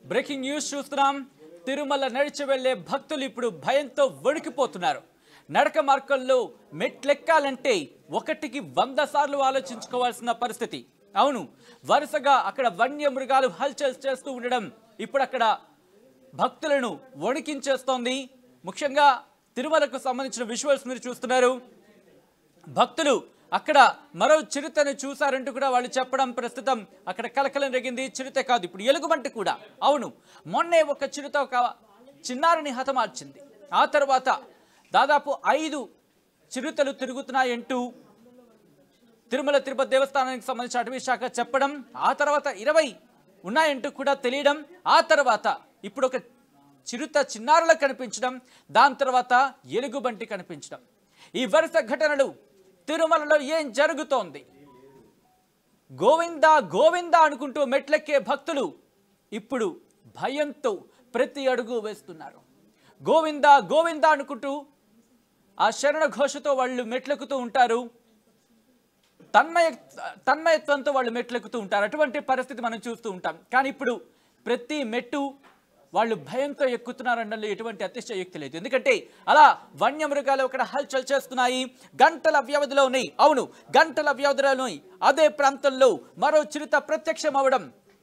Breaking news చూస్తున్నాం తిరుమల నడిచి వెళ్లే భక్తులు ఇప్పుడు భయంతో వణికిపోతున్నారు నడక మార్గంలో మెట్లెక్కాలంటే ఒకటికి వంద సార్లు ఆలోచించుకోవాల్సిన పరిస్థితి అవును వరుసగా అక్కడ వన్య మృగాలు హల్చల్ చేస్తూ ఉండడం ఇప్పుడు అక్కడ భక్తులను వణికించేస్తోంది ముఖ్యంగా తిరుమలకు సంబంధించిన విజువల్స్ మీరు చూస్తున్నారు భక్తులు అక్కడ మరో చిరుతను చూశారంటూ కూడా వాళ్ళు చెప్పడం ప్రస్తుతం అక్కడ కలకలం రేగింది చిరుత కాదు ఇప్పుడు ఎలుగుబంటి కూడా అవును మొన్నే ఒక చిరుత ఒక చిన్నారిని హతమార్చింది ఆ తర్వాత దాదాపు ఐదు చిరుతలు తిరుగుతున్నాయంటూ తిరుమల తిరుపతి దేవస్థానానికి సంబంధించిన అటవీ శాఖ చెప్పడం ఆ తర్వాత ఇరవై ఉన్నాయంటూ కూడా తెలియడం ఆ తర్వాత ఇప్పుడు ఒక చిరుత చిన్నారులకు కనిపించడం దాని తర్వాత ఎలుగుబంటి కనిపించడం ఈ వరుస ఘటనలు తిరుమలలో ఏం జరుగుతోంది గోవిందా గోవిందా అనుకుంటూ మెట్లెక్కే భక్తులు ఇప్పుడు భయంతో ప్రతి అడుగు వేస్తున్నారు గోవిందా గోవిందా అనుకుంటూ ఆ శరణ ఘోషతో వాళ్ళు మెట్లెక్కుతూ ఉంటారు తన్మయ తన్మయత్వంతో వాళ్ళు మెట్లెక్కుతూ ఉంటారు అటువంటి పరిస్థితి మనం చూస్తూ ఉంటాం కానీ ఇప్పుడు ప్రతి మెట్టు వాళ్ళు భయంతో ఎక్కుతున్నారన్నలో ఎటువంటి అతిశయోక్తి లేదు ఎందుకంటే అలా వన్యమృగాలు అక్కడ హల్చల్ చేస్తున్నాయి గంటల వ్యవధిలో ఉన్నాయి అవును గంటల వ్యవధిలో ఉన్నాయి అదే ప్రాంతంలో మరో చిరుత ప్రత్యక్షం అవడం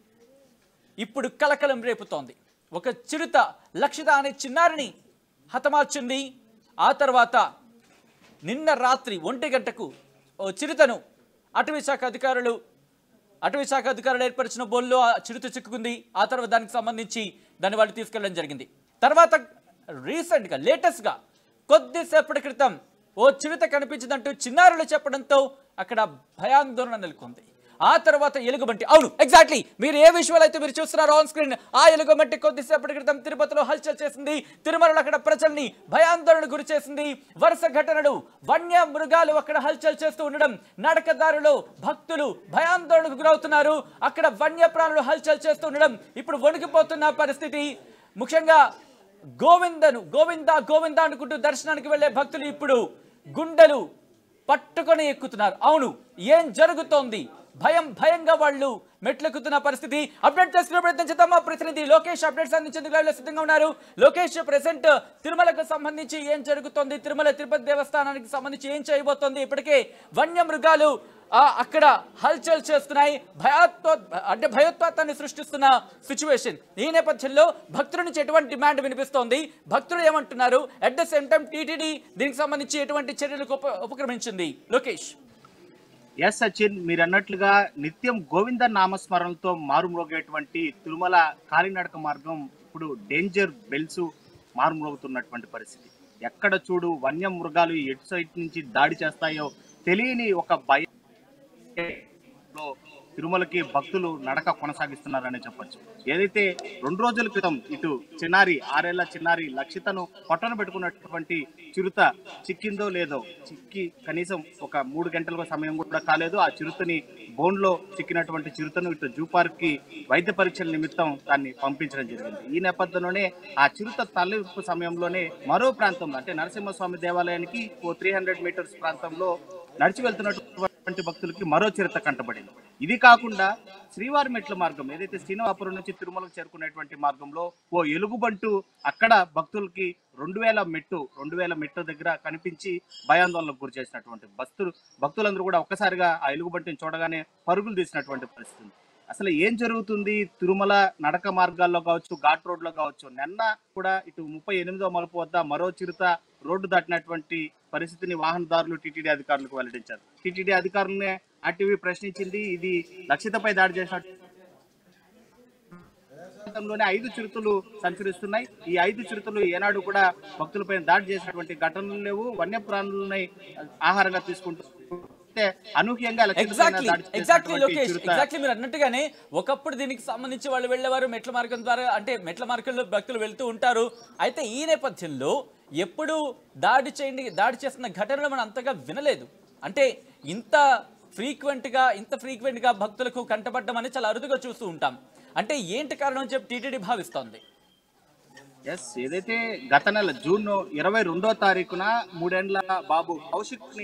ఇప్పుడు కలకలం రేపుతోంది ఒక చిరుత లక్షిత అనే చిన్నారిని హతమార్చింది ఆ తర్వాత నిన్న రాత్రి ఒంటి గంటకు ఓ చిరుతను అటవీ శాఖ అధికారులు అటవీ శాఖ అధికారులు ఏర్పరిచిన బోల్లో ఆ చిరుత చిక్కుకుంది ఆ తర్వాత దానికి సంబంధించి దాన్ని వాళ్ళు తీసుకెళ్ళడం జరిగింది తర్వాత రీసెంట్గా లేటెస్ట్గా కొద్దిసేపటి క్రితం ఓ చిరుత కనిపించిందంటూ చిన్నారులు చెప్పడంతో అక్కడ భయాందోళన నెలకొంది ఆ తర్వాత ఎలుగుబంటి అవును ఎగ్జాక్ట్లీ మీరు ఏ విజువల్ అయితే మీరు చూస్తున్నారు ఆన్ స్క్రీన్ ఆ ఎలుగుబంటి కొద్దిసేపటి క్రితం తిరుపతిలో హల్చల్ చేసింది తిరుమలలో అక్కడ ప్రజల్ని భయాందోళన గురి చేసింది వరుస ఘటనలు వన్య మృగాలు అక్కడ హల్చల్ చేస్తూ ఉండడం నడకదారులు భక్తులు భయాందోళనకు గురవుతున్నారు అక్కడ వన్య ప్రాణులు హల్చల్ చేస్తూ ఉండడం ఇప్పుడు వణికిపోతున్న పరిస్థితి ముఖ్యంగా గోవిందను గోవింద గోవింద అనుకుంటూ దర్శనానికి వెళ్ళే భక్తులు ఇప్పుడు గుండెలు పట్టుకొని ఎక్కుతున్నారు అవును ఏం జరుగుతోంది భయం భయంగా వాళ్ళు మెట్లెక్కుతున్న పరిస్థితి అప్డేట్ చేసుకునే ప్రయత్నం చేద్దాం మా ప్రతినిధి లోకేష్ అప్డేట్స్ అందించేందుకు లైవ్లో సిద్ధంగా ఉన్నారు లోకేష్ ప్రెసెంట్ తిరుమలకు సంబంధించి ఏం జరుగుతోంది తిరుమల తిరుపతి దేవస్థానానికి సంబంధించి ఏం చేయబోతోంది ఇప్పటికే వన్య మృగాలు ఆ, అక్కడ హల్చల్ చేస్తున్నాయి భయాత్వ అంటే భయోత్పాతాన్ని సృష్టిస్తున్న సిచ్యువేషన్ ఈ నేపథ్యంలో భక్తుల నుంచి ఎటువంటి డిమాండ్ వినిపిస్తోంది భక్తులు ఏమంటున్నారు at the same time TTD దీనికి సంబంధించి ఎటువంటి చర్యలకు ఉప ఉపక్రమించింది లోకేష్ ఎస్ సచిన్ మీరు అన్నట్లుగా నిత్యం గోవింద నామస్మరణలతో మారుమ్రోగేటువంటి తిరుమల కాలినడక మార్గం ఇప్పుడు డేంజర్ బెల్స్ మారుమ్రోగుతున్నటువంటి పరిస్థితి ఎక్కడ చూడు వన్య మృగాలు ఎటు సైడ్ నుంచి దాడి చేస్తాయో తెలియని ఒక భయం లో తిరుమలకి భక్తులు నడక కొనసాగిస్తున్నారని చెప్పొచ్చు ఏదైతే రెండు రోజుల క్రితం ఇటు చిన్నారి ఆరేళ్ల చిన్నారి లక్షితను పొట్టన పెట్టుకున్నటువంటి చిరుత చిక్కిందో లేదో చిక్కి కనీసం ఒక మూడు గంటల సమయం కూడా కాలేదు ఆ చిరుతని బోన్లో చిక్కినటువంటి చిరుతను ఇటు జూ పార్క్ కి వైద్య పరీక్షల నిమిత్తం దాన్ని పంపించడం జరిగింది ఈ నేపథ్యంలోనే ఆ చిరుత తరలింపు సమయంలోనే మరో ప్రాంతంలో అంటే నరసింహస్వామి దేవాలయానికి ఓ త్రీ హండ్రెడ్ మీటర్స్ ప్రాంతంలో నడిచి వెళ్తున్నటువంటి భక్తులకి మరో చిరుత కంటబడింది ఇది కాకుండా శ్రీవారి మెట్ల మార్గం ఏదైతే శ్రీనివాపురం నుంచి తిరుమలకు చేరుకునేటువంటి మార్గంలో ఓ ఎలుగుబంటు అక్కడ భక్తులకి రెండు వేల మెట్టు రెండు వేల మెట్టు దగ్గర కనిపించి భయాందోళనకు గురి చేసినటువంటి భక్తులు భక్తులందరూ కూడా ఒక్కసారిగా ఆ ఎలుగుబంటిని చూడగానే పరుగులు తీసినటువంటి పరిస్థితి ఉంది. అసలు ఏం జరుగుతుంది తిరుమల నడక మార్గాల్లో కావచ్చు ఘాట్ రోడ్ లో కావచ్చు నిన్న కూడా ఇటు ముప్పై ఎనిమిదో మలుపు వద్ద మరో చిరుత రోడ్డు దాటినటువంటి పరిస్థితిని వాహనదారులు టీటీడీ అధికారులకు వెల్లడించారు టీటీడీ అధికారులనే ఆర్టీవీ ప్రశ్నించింది ఇది లక్షితపై దాడి చేసినట్టు ప్రాంతంలోనే ఐదు చిరుతలు సంచరిస్తున్నాయి ఈ ఐదు చిరుతలు ఏనాడు కూడా భక్తులపై దాడి చేసినటువంటి ఘటనలు లేవు వన్యప్రాణులని ఆహారంగా తీసుకుంటూ అంటే అనూహ్యంగా లక్షితపైన ఎగ్జాక్ట్లీ దాడి ఎగ్జాక్ట్లీ చేసినటువంటి లోకేష్ చిరుత ఎగ్జాక్ట్లీ మీరు అన్నట్టుగానే ఒకప్పుడు దీనికి సంబంధించి వాళ్ళు వెళ్ళేవారు మెట్ల మార్గం ద్వారా అంటే మెట్ల మార్గంలో భక్తులు వెళ్తూ ఉంటారు అయితే ఈ నేపథ్యంలో ఎప్పుడు దాడి చేయండి దాడి చేస్తున్న ఘటనలు మనం అంతగా వినలేదు అంటే ఇంత frequent గా ఇంత frequent గా భక్తులకు కంటపడడం అనేది చాలా అరుదుగా చూస్తూ ఉంటాం అంటే ఏంటి కారణం అని చెప్పి టీటీడీ భావిస్తోంది ఎస్ ఏదైతే గత నెల జూన్ ఇరవై రెండో తారీఖున మూడేండ్ల బాబు కౌశిక్ ని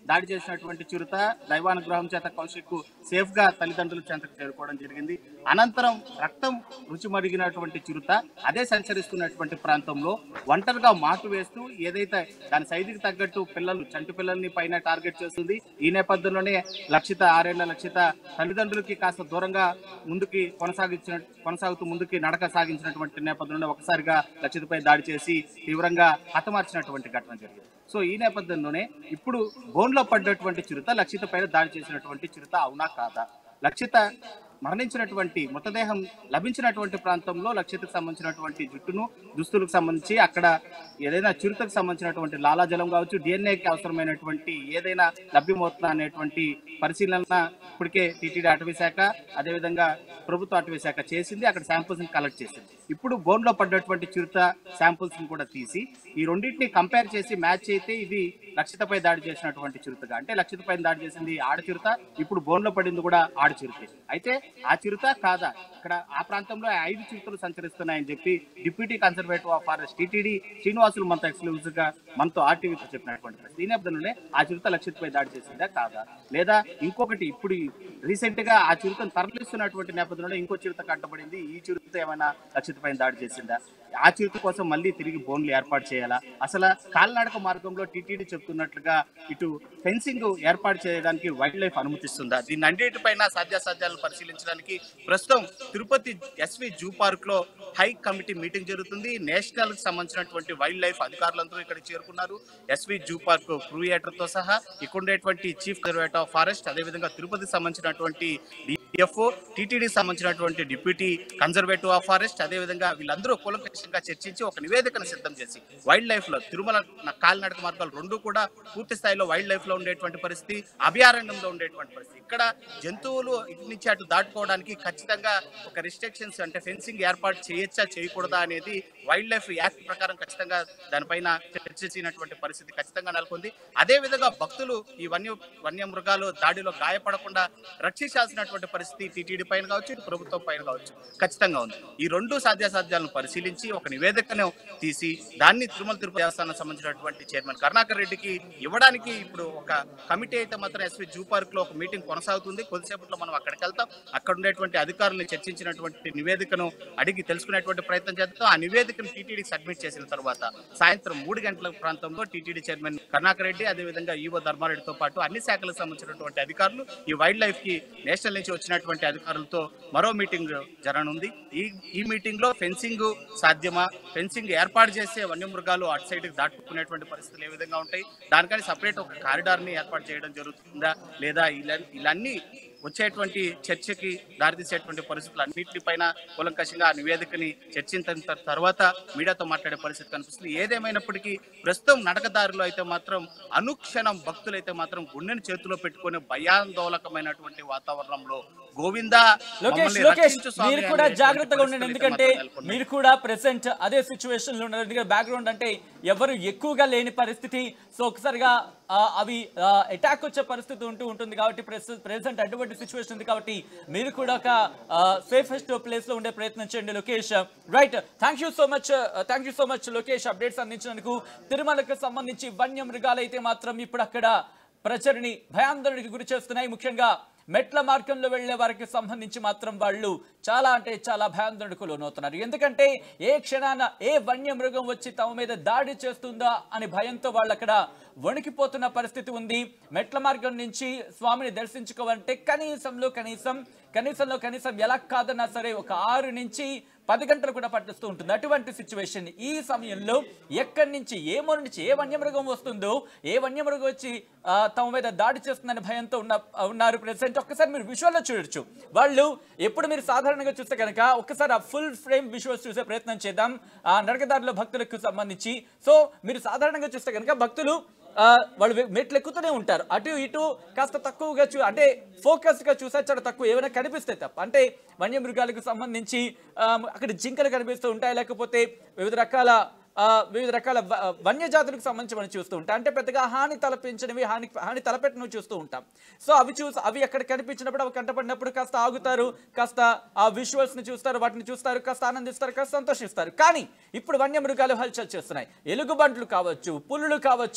దాడి చేసినటువంటి చిరుత దైవానుగ్రహం చేత కౌశిక్ సేఫ్ గా తల్లిదండ్రుల చెంతకు చేరుకోవడం జరిగింది అనంతరం రక్తం రుచి మరిగినటువంటి చిరుత అదే సంచరిస్తున్నటువంటి ప్రాంతంలో ఒంటరిగా మాటు వేస్తూ ఏదైతే దాని సైజుకి తగ్గట్టు పిల్లలు చంటి పిల్లల్ని పైన టార్గెట్ చేస్తుంది ఈ నేపథ్యంలోనే లక్షిత ఆరేళ్ల లక్షిత తల్లిదండ్రులకి కాస్త దూరంగా ముందుకి కొనసాగించిన కొనసాగుతూ ముందుకి నడక సాగించినటువంటి నేపథ్యంలో ఒకసారిగా లక్షితపై దాడి చేసి తీవ్రంగా హతమార్చినటువంటి ఘటన జరిగింది సో ఈ నేపథ్యంలోనే ఇప్పుడు బోన్లో పడ్డటువంటి చిరుత లక్షిత పైన దాడి చేసినటువంటి చిరుత అవునా కాదా లక్షిత మరణించినటువంటి మృతదేహం లభించినటువంటి ప్రాంతంలో లక్షితకు సంబంధించినటువంటి జుట్టును దుస్తులకు సంబంధించి అక్కడ ఏదైనా చిరుతకు సంబంధించినటువంటి లాలాజలం కావచ్చు డిఎన్ఏకి అవసరమైనటువంటి ఏదైనా లభ్యమవుతుందా అనేటువంటి పరిశీలన ఇప్పటికే టీటీడీ అటవీ శాఖ అదేవిధంగా ప్రభుత్వ అటవీ శాఖ చేసింది అక్కడ శాంపుల్స్ ని కలెక్ట్ చేసింది ఇప్పుడు బోన్ లో పడ్డటువంటి చిరుత శాంపుల్స్ ని కూడా తీసి ఈ రెండింటిని కంపేర్ చేసి మ్యాచ్ అయితే ఇది లక్షితపై దాడి చేసినటువంటి చిరుతగా అంటే లక్షితపై దాడి చేసింది ఆడ చిరుత ఇప్పుడు బోన్ లో పడింది కూడా ఆడ చిరుత అయితే ఆ చిరుత కాదా ఇక్కడ ఆ ప్రాంతంలో ఐదు చిరుతలు సంచరిస్తున్నాయని చెప్పి deputy conservative of forest TTD Srinivasulu మనతో ఎక్స్క్లూజివ్ గా మనతో ఆర్టీవీతో చెప్పినటువంటి పరిస్థితి. ఈ నేపథ్యంలోనే ఆ చిరుత లక్షితపై దాడి చేసిందా కాదా లేదా ఇంకొకటి ఇప్పుడు రీసెంట్ గా ఆ చిరుతను తరలిస్తున్నటువంటి నేపథ్యంలో ఇంకో చిరుత కట్టబడింది ఈ చిరుత ఏమైనా లక్షితపై దాడి చేసిందా ఆ చిరుత కోసం మళ్ళీ తిరిగి బోన్లు ఏర్పాటు చేయాలా అసలు కాలినడక మార్గంలో టీటీడీ చెప్తున్నట్లుగా ఇటు ఫెన్సింగ్ ఏర్పాటు చేయడానికి వైల్డ్ లైఫ్ అనుమతిస్తుందా దీన్ని అన్నిటిపైన సాధ్యాసాధ్యాలను పరిశీలించడానికి ప్రస్తుతం తిరుపతి ఎస్వి జూ పార్క్ లో హై కమిటీ మీటింగ్ జరుగుతుంది నేషనల్ కి సంబంధించినటువంటి వైల్డ్ లైఫ్ అధికారులందరూ ఇక్కడ చేరుకున్నారు ఎస్వి జూ పార్క్ క్రూయేటర్ తో సహా ఇక్కడ ఉండేటువంటి చీఫ్ కన్జర్వేటర్ ఆఫ్ ఫారెస్ట్ అదేవిధంగా తిరుపతికి సంబంధించినటువంటి డిఎఫ్ఓ టీటీడీకి సంబంధించినటువంటి డిప్యూటీ కన్జర్వేటివ్ ఆఫ్ ఫారెస్ట్ అదేవిధంగా వీళ్ళందరూ కూలంకషంగా చర్చించి ఒక నివేదికను సిద్ధం చేసి వైల్డ్ లైఫ్ లో తిరుమల న- కాలినడక మార్గాలు రెండు కూడా పూర్తి స్థాయిలో వైల్డ్ లైఫ్ లో ఉండేటువంటి పరిస్థితి అభయారణ్యంలో ఉండేటువంటి పరిస్థితి ఇక్కడ జంతువులు ఇటు నుంచి అటు దాటుకోవడానికి ఖచ్చితంగా ఒక రిస్ట్రిక్షన్స్ అంటే ఫెన్సింగ్ ఏర్పాటు చేయొచ్చా చేయకూడదా అనేది వైల్డ్ లైఫ్ యాక్ట్ ప్రకారం ఖచ్చితంగా దానిపైన చర్చించినటువంటి పరిస్థితి ఖచ్చితంగా నెలకొంది అదే విధంగా భక్తులు ఈ వన్య వన్య మృగాలు దాడిలో గాయపడకుండా రక్షించాల్సినటువంటి పరిస్థితి టీటీడీ పైన కావచ్చు ఇటు ప్రభుత్వం పైన కావచ్చు ఖచ్చితంగా ఉంది ఈ రెండు సాధ్యాసాధ్యాలను పరిశీలించి ఒక నివేదికను తీసి దాన్ని తిరుమల తిరుపతి దేవస్థానం సంబంధించినటువంటి చైర్మన్ కరుణాకర్ రెడ్డికి ఇవ్వడానికి ఇప్పుడు ఒక కమిటీ అయితే మాత్రం ఎస్వి జూ పార్క్ లో ఒక మీటింగ్ కొనసాగుతుంది కొద్దిసేపట్లో మనం అక్కడికి వెళ్తాం అక్కడ ఉండేటువంటి అధికారులను చర్చించినటువంటి నివేదికను అడిగి తెలుసుకునేటువంటి ప్రయత్నం చేద్దాం ఆ నివేదికను టీటీడీకి సబ్మిట్ చేసిన తర్వాత సాయంత్రం మూడు గంటల ప్రాంతంలో టీటీడీ చైర్మన్ కరుణాకర్ రెడ్డి అదేవిధంగా ఈవో ధర్మారెడ్డితో పాటు అన్ని శాఖలకు సంబంధించినటువంటి అధికారులు ఈ వైల్డ్ లైఫ్ కి నేషనల్ నుంచి వచ్చినటువంటి అధికారులతో మరో మీటింగ్ జరగనుంది ఈ ఈ మీటింగ్ లో ఫెన్సింగ్ సాధ్యమా ఫెన్సింగ్ ఏర్పాటు చేసే వన్యమృగాలు అటు సైడ్ దాటుకునేటువంటి పరిస్థితులు ఏ విధంగా ఉంటాయి దానికని సపరేట్ ఒక కారిడార్ ని ఏర్పాటు చేయడం జరుగుతుందా లేదా ఇలా ఇలాన్ని వచ్చేటువంటి చర్చకి దారితీసేటువంటి పరిస్థితులు అన్నింటిపైన కూలంకషంగా ఆ నివేదికని చర్చించిన తర్- తర్వాత మీడియాతో మాట్లాడే పరిస్థితి కనిపిస్తుంది ఏదేమైనప్పటికీ ప్రస్తుతం నడకదారిలో అయితే మాత్రం అనుక్షణం భక్తులైతే మాత్రం గుండెని చేతిలో పెట్టుకుని భయాందోళకమైనటువంటి వాతావరణంలో గోవిందా లోకేష్ మమ్మల్ని లోకేష్ రక్షించు స్వామి మీరు కూడా అనేటువంటి జాగ్రత్తగా ఉండండి పరిస్థితులు అయితే ఎందుకంటే మాత్రం నెలకొన్నాయి. మీరు కూడా ప్రెసెంట్ అదే సిచ్యువేషన్ లో ఉన్నారు ఎందుకంటే బ్యాక్గ్రౌండ్ అంటే ఎవరు ఎక్కువగా లేని పరిస్థితి సో ఒకసారిగా ఆ, అవి అటాక్ వచ్చే పరిస్థితి ఉంటూ ఉంటుంది కాబట్టి ప్రెసెంట్ అటువంటి సిచ్యువేషన్ ఉంది కాబట్టి మీరు కూడా ఒక సేఫెస్ట్ ప్లేస్ లో ఉండే ప్రయత్నం చేయండి Lokesh right thank you so much thank you so much Lokesh updates అందించినందుకు తిరుమలకు సంబంధించి వన్య మృగాలు అయితే మాత్రం ఇప్పుడు అక్కడ ప్రజలని భయాందోళనకి గురి చేస్తున్నాయి ముఖ్యంగా మెట్ల మార్గంలో వెళ్లే వారికి సంబంధించి మాత్రం వాళ్ళు చాలా అంటే చాలా భయాందోళనకు లోనవుతున్నారు ఎందుకంటే ఏ క్షణాన ఏ వన్యమృగం వచ్చి తమ మీద దాడి చేస్తుందా అని భయంతో వాళ్ళు అక్కడ వణికిపోతున్న పరిస్థితి ఉంది మెట్ల మార్గం నుంచి స్వామిని దర్శించుకోవాలంటే కనీసంలో కనీసం కనీసంలో కనీసం ఎలా కాదన్నా సరే ఒక ఆరు నుంచి పది గంటలు కూడా పట్టిస్తూ ఉంటుంది అటువంటి సిచ్యువేషన్ ఈ సమయంలో ఎక్కడి నుంచి ఏ మూల నుంచి ఏ వన్యమృగం వస్తుందో ఏ వన్యమృగం వచ్చి ఆ, తమ మీద దాడి చేస్తుందని భయంతో ఉన్న ఉన్నారు ప్రెసెంట్ ఒక్కసారి మీరు విజువల్లో చూడొచ్చు వాళ్ళు ఎప్పుడు మీరు సాధారణంగా చూస్తే కనుక ఒక్కసారి ఆ ఫుల్ ఫ్రేమ్ విజువల్స్ చూసే ప్రయత్నం చేద్దాం ఆ నడకదారుల భక్తులకు సంబంధించి సో మీరు సాధారణంగా చూస్తే కనుక భక్తులు ఆ, వాళ్ళు వె- మెట్లు ఎక్కుతూనే ఉంటారు అటు ఇటు కాస్త తక్కువగా చూ అంటే ఫోకస్ గా చూసా చాలా తక్కువ ఏమైనా కనిపిస్తాయి తప్ప అంటే వన్యమృగాలకు సంబంధించి ఆ, అక్కడ జింకలు కనిపిస్తూ ఉంటాయి లేకపోతే వివిధ రకాల ఆ, వివిధ రకాల వ- వన్యజాతులకు సంబంధించి మనం చూస్తూ ఉంటాం అంటే పెద్దగా హాని తలపించినవి హాని హాని తలపెట్టినవి చూస్తూ ఉంటాం సో అవి చూసి అవి ఎక్కడ కనిపించినప్పుడు అవి కంటపడినప్పుడు కాస్త ఆగుతారు కాస్త ఆ విజువల్స్ ని చూస్తారు వాటిని చూస్తారు కాస్త ఆనందిస్తారు కాస్త సంతోషిస్తారు కానీ ఇప్పుడు వన్యమృగాలు హల్చల్ చేస్తున్నాయి ఎలుగుబంట్లు కావచ్చు పులులు కావచ్చు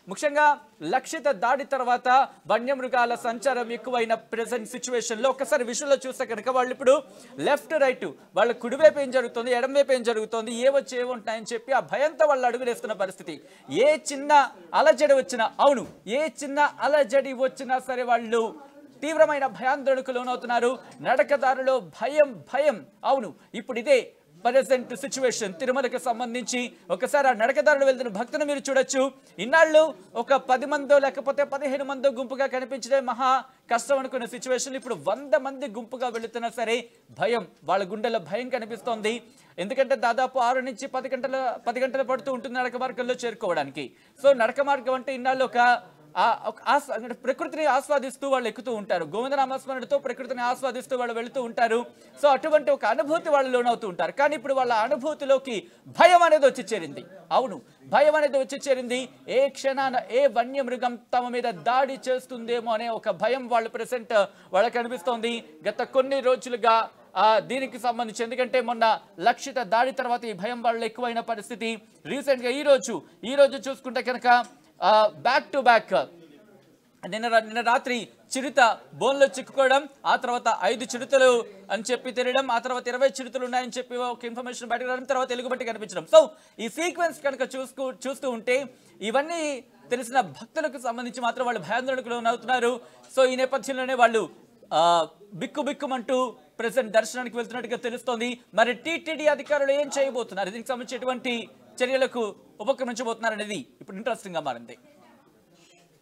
ముఖ్యంగా లక్షిత దాడి తర్వాత వన్యమృగాల సంచారం ఎక్కువైన ప్రెసెంట్ సిచ్యువేషన్ లో ఒకసారి విషయంలో చూస్తే కనుక వాళ్ళు ఇప్పుడు లెఫ్ట్ రైట్ వాళ్ళ కుడివైపు ఏం జరుగుతుంది ఎడమవైపు ఏం జరుగుతుంది ఏ వచ్చి ఏముంటాయని చెప్పి ఆ భయంతో వాళ్ళు అడుగులేస్తున్న పరిస్థితి ఏ చిన్న అలజడి వచ్చినా అవును ఏ చిన్న అలజడి వచ్చినా సరే వాళ్ళు తీవ్రమైన భయాందోళనకు లోనవుతున్నారు నడకదారులో భయం భయం అవును ఇప్పుడు ఇదే ప్రజెంట్ సిచ్యువేషన్ తిరుమలకి సంబంధించి ఒకసారి ఆ నడకదారులు వెళ్తున్న భక్తులు మీరు చూడొచ్చు ఇన్నాళ్ళు ఒక పది మందో లేకపోతే పదిహేను మందో గుంపుగా కనిపించడే మహా కష్టం అనుకున్న సిచ్యువేషన్ ఇప్పుడు వంద మంది గుంపుగా వెళుతున్నా సరే భయం వాళ్ళ గుండెలో భయం కనిపిస్తోంది ఎందుకంటే దాదాపు ఆరు నుంచి పది గంటల పది గంటలు పడుతూ ఉంటుంది నడక మార్గంలో చేరుకోవడానికి సో నడక మార్గం అంటే ఇన్నాళ్ళు ఒక ఆ ఒక ఆస్ అంటే ప్రకృతిని ఆస్వాదిస్తూ వాళ్ళు ఎక్కుతూ ఉంటారు గోవిందనామస్మరణతో ప్రకృతిని ఆస్వాదిస్తూ వాళ్ళు వెళుతూ ఉంటారు సో అటువంటి ఒక అనుభూతి వాళ్ళు లోనవుతూ ఉంటారు కానీ ఇప్పుడు వాళ్ళ అనుభూతిలోకి భయం అనేది వచ్చి చేరింది అవును భయం అనేది వచ్చి చేరింది ఏ క్షణాన ఏ వన్యమృగం తమ మీద దాడి చేస్తుందేమో అనే ఒక భయం వాళ్ళు ప్రెసెంట్ వాళ్ళకి అనిపిస్తోంది గత కొన్ని రోజులుగా ఆ దీనికి సంబంధించి ఎందుకంటే మొన్న లక్షిత దాడి తర్వాత ఈ భయం వాళ్ళు ఎక్కువైన పరిస్థితి రీసెంట్గా ఈ రోజు ఈ రోజు చూసుకుంటే కనుక బ్యాక్ టు బ్యాక్ నిన్న రా- నిన్న రాత్రి చిరుత బోన్లో చిక్కుకోవడం ఆ తర్వాత ఐదు చిరుతలు అని చెప్పి తెలియడం ఆ తర్వాత ఇరవై చిరుతలు ఉన్నాయని చెప్పి ఒక ఇన్ఫర్మేషన్ బయటకు రావడం తర్వాత ఎలుగుబట్టి కనిపించడం సో ఈ సీక్వెన్స్ కనుక చూసుకు చూస్తూ ఉంటే ఇవన్నీ తెలిసిన భక్తులకు సంబంధించి మాత్రం వాళ్ళు భయాందోళనకు లోనవుతున్నారు సో ఈ నేపథ్యంలోనే వాళ్ళు ఆ, బిక్కు బిక్కుమంటూ ప్రెసెంట్ దర్శనానికి వెళ్తున్నట్టుగా తెలుస్తోంది మరి టీటీడీ అధికారులు ఏం చేయబోతున్నారు దీనికి సంబంధించి ఎటువంటి చర్యలకు ఉపక్రమించబోతున్నారు అనేది ఇప్పుడు ఇంట్రెస్టింగ్ గా మారింది